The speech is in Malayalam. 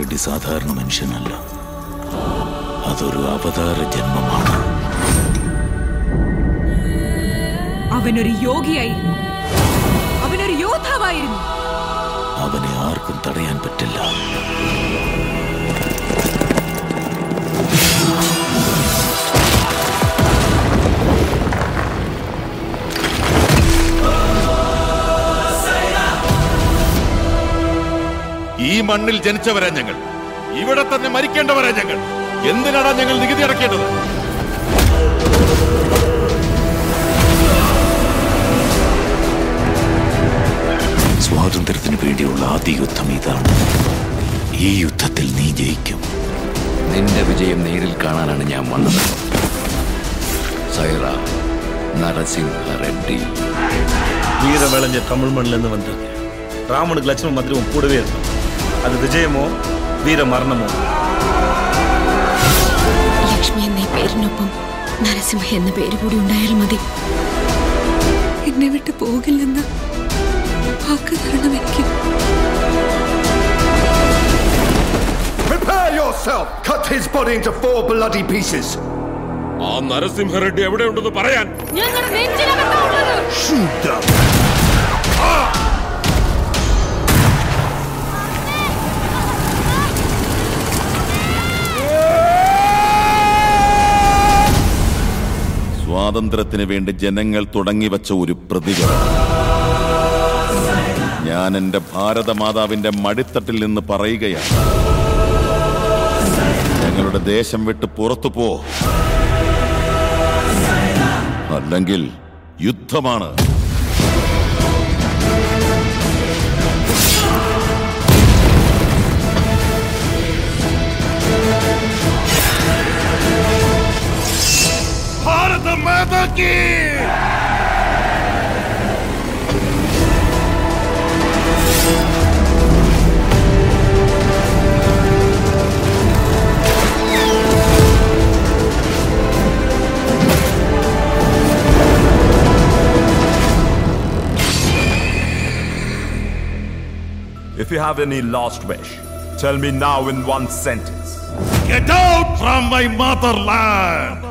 റെഡ്ഡി സാധാരണ മനുഷ്യനല്ല അതൊരു അവതാര ജന്മമാണ് അവനൊരു യോഗിയായിരുന്നു അവനൊരു യോദ്ധാവായിരുന്നു അവനെ ആർക്കും തടയാൻ പറ്റില്ല ഈ മണ്ണിൽ ജനിച്ചവരാ ഞങ്ങൾ ഇവിടെ തന്നെ മരിക്കേണ്ടവരാ ഞങ്ങൾ എന്തിനാടാ ഞങ്ങൾ നികുതി അടക്കേണ്ടത് സ്വാതന്ത്ര്യത്തിന് വേണ്ടിയുള്ള ആദ്യ യുദ്ധം ഇതാണ് ഈ യുദ്ധത്തിൽ നീ ജയിക്കും നിന്റെ വിജയം നേരിൽ കാണാനാണ് ഞാൻ വന്നത് സൈറ നരസിംഹ റെഡ്ഡി வீர விளைஞ்ச தமிழ் மண்ணிலேருந்து வந்திருக்கேன் ராமனுக்கு லட்சுமண மந்திரமும் கூடவே இருக்கும் அது വിജയമോ വീര മരണമോ ലക്ഷ്മി എന്ന ഈ പേരിനൊപ്പം നരസിംഹ എന്ന പേര് കൂടി ഉണ്ടായാൽ മതി എന്നെ വിട്ട് പോകില്ലെന്ന് വാക്ക് തരണം എനിക്ക് Prepare yourself! Cut his body into four bloody pieces! ആ നരസിംഹ റെഡ്ഡി എവിടെയുണ്ടെന്ന് പറയാൻ Shoot them! സ്വാതന്ത്ര്യത്തിന് വേണ്ടി ജനങ്ങൾ തുടങ്ങിവച്ച ഒരു പ്രതികരണം ഞാൻ എന്റെ ഭാരതമാതാവിന്റെ മടിത്തട്ടിൽ നിന്ന് പറയുകയാണ് ഞങ്ങളുടെ ദേശം വിട്ട് പുറത്തു പോ അല്ലെങ്കിൽ യുദ്ധമാണ് ഭാരത മാതാ കീ If you have any last wish, tell me now in one sentence. Get out from my motherland!